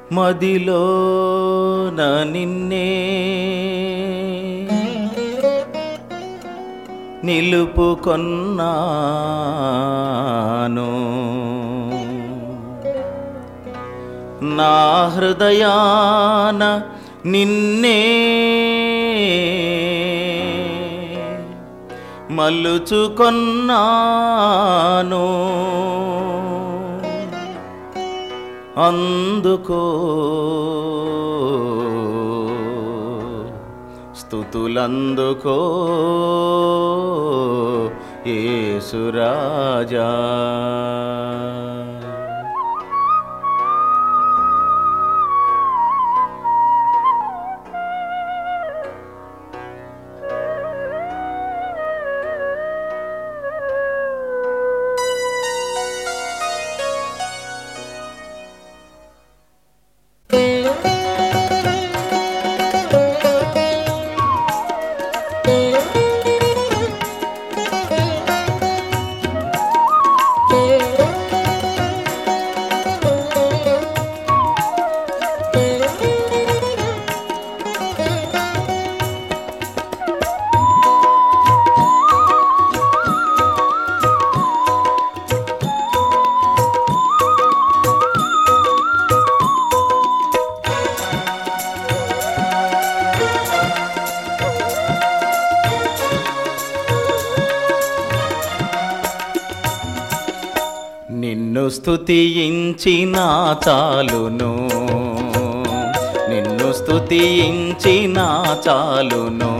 మదిలో నిన్నే నిలుపుకొన్నాను నా హృదయాన నిన్నే మల్లుచుకొన్నాను అందుకో స్థుతులందుకో ఏసురాజా నిన్ను స్తుతించిన చాలును నిన్ను స్తుతించిన చాలును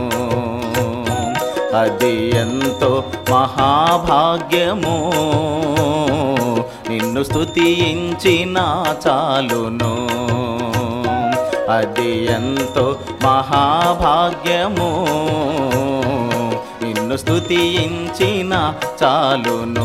అది ఎంతో మహాభాగ్యము నిన్ను స్తుతించిన చాలును అది ఎంతో మహాభాగ్యము నిన్ను స్తుతించిన చాలును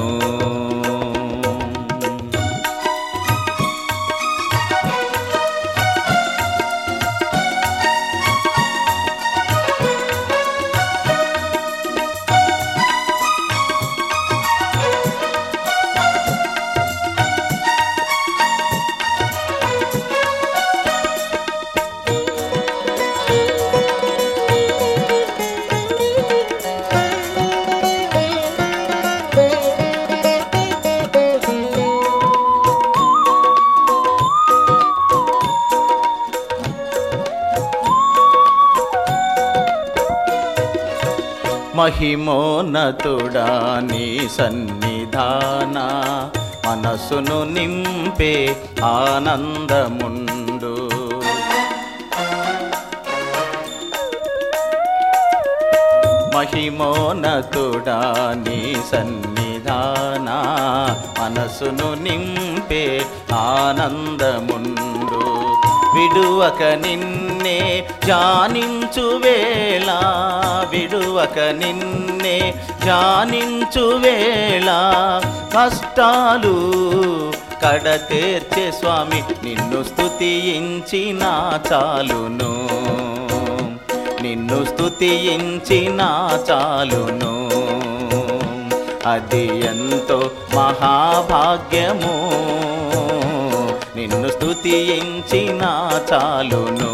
మహిమోన్నతుడా నీ సన్నిధాన మనసును నింపే ఆనందముండు మహిమోన్నతుడా నీ సన్నిధాన మనసును నింపే ఆనందముండు విడువక నిన్నే ధ్యానించు వేళ విడువక నిన్నే ధ్యానించు వేళ కష్టాలు కడతేర్చే స్వామి నిన్ను స్తుతించిన చాలును నిన్ను స్తుతించిన చాలును అది ఎంతో మహాభాగ్యము నిన్ను స్తుతించిన చాలును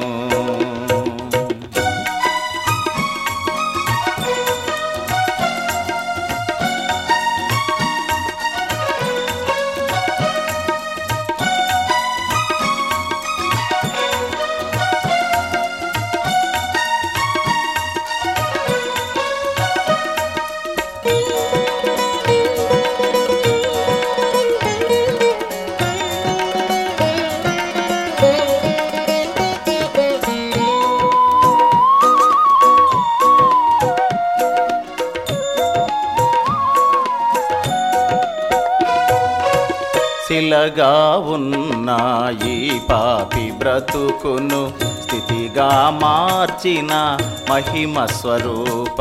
శిలగా ఉన్న ఈ పాపి బ్రతుకును స్థితిగా మార్చిన మహిమ స్వరూప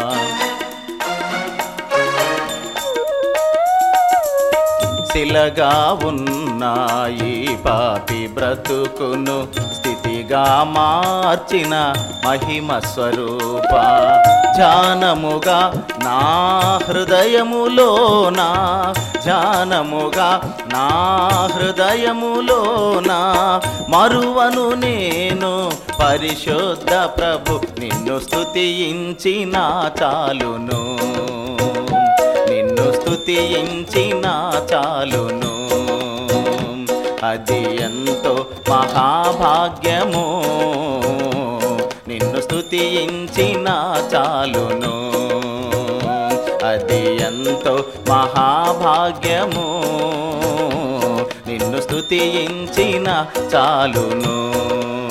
శిలగా ఉన్న ఈ పాపి బ్రతుకును స్థితిగా మార్చిన మహిమ స్వరూప ధ్యానముగా నా హృదయములోన ధ్యానముగా నా హృదయములోన మరువను నేను పరిశుద్ధ ప్రభు నిన్ను స్తుతించిన చాలును నిన్ను స్తుతించిన చాలును అది ఎంతో మహాభాగ్యము నిన్ను స్తుతించిన చాలును అది ఎంతో మహాభాగ్యము నిన్ను స్తుతించిన చాలును